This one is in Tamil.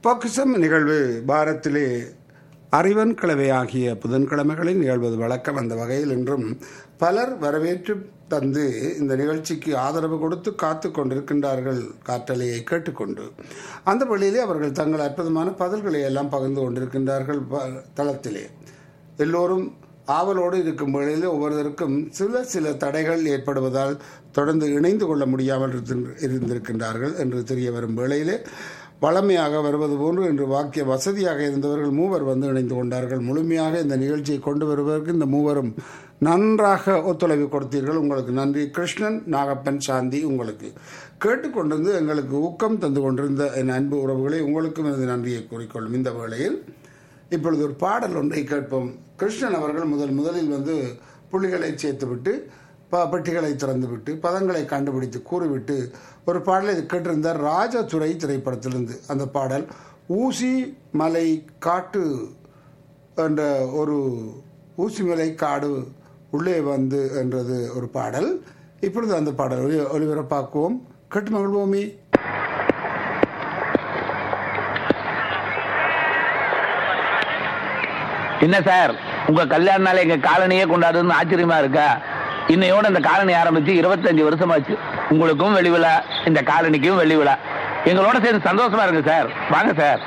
பொக்கிசம் நிகழ்வு பாரத்திலே அறிவன் கிழமை ஆகிய புதன்கிழமைகளில் நிகழ்வது வழக்கம் அந்த வகையில் இன்றும் பலர் வரவேற்று தந்து இந்த நிகழ்ச்சிக்கு ஆதரவு கொடுத்து காத்து கொண்டிருக்கின்றார்கள் காற்றலையை கேட்டுக்கொண்டு அந்த வழியிலே அவர்கள் தங்கள் அற்புதமான பதில்களை எல்லாம் பகிர்ந்து கொண்டிருக்கின்றார்கள் ப- தளத்திலே எல்லோரும் ஆவலோடு இருக்கும் வேளையில் ஒவ்வொருவருக்கும் சில சில தடைகள் ஏற்படுவதால் தொடர்ந்து இணைந்து கொள்ள முடியாமல் இருந்திரு- இருந்திருக்கின்றார்கள் என்று தெரிய வரும் வேளையிலே வளமையாக வருவது போன்று இன்று வாக்கிய வசதியாக இருந்தவர்கள் மூவர் வந்து இணைந்து கொண்டார்கள் முழுமையாக இந்த நிகழ்ச்சியை கொண்டு வருவதற்கு இந்த மூவரும் நன்றாக ஒத்துழைப்பு கொடுத்தீர்கள் உங்களுக்கு நன்றி கிருஷ்ணன் நாகப்பன் சாந்தி உங்களுக்கு கேட்டுக்கொண்டிருந்து எங்களுக்கு ஊக்கம் தந்து கொண்டிருந்த என் அன்பு உறவுகளை உங்களுக்கும் எனது நன்றியை கூறிக்கொள்ளும் இந்த வேளையில் இப்பொழுது ஒரு பாடல் ஒன்றை கேட்போம் கிருஷ்ணன் அவர்கள் முதல் முதலில் வந்து புள்ளிகளை சேர்த்துவிட்டு ப பெட்டிகளை திறந்துவிட்டு பதங்களை கண்டுபிடித்து கூறிவிட்டு ஒரு பாடலை கேட்டிருந்தார் ராஜதுரை திரைப்படத்திலிருந்து அந்த பாடல் ஊசி மலை காட்டு என்ற ஒரு ஊசிமலை காடு உள்ளே வந்து என்றது ஒரு பாடல் இப்பொழுது அந்த பாடல் ஒலி ஒலிபரப்பாக்குவோம் கேட்டு மகிழ்வோமே என்ன சார் உங்க கல்யாண நாள் எங்க காலனியே கொண்டாடுறதுன்னு ஆச்சரியமா இருக்கா இன்னையோட இந்த காலனி ஆரம்பிச்சு இருபத்தஞ்சு வருஷமாச்சு உங்களுக்கும் வெளி விழா இந்த காலனிக்கும் வெளி விழா எங்களோட சேர்ந்து சந்தோஷமா இருங்க சார் வாங்க சார்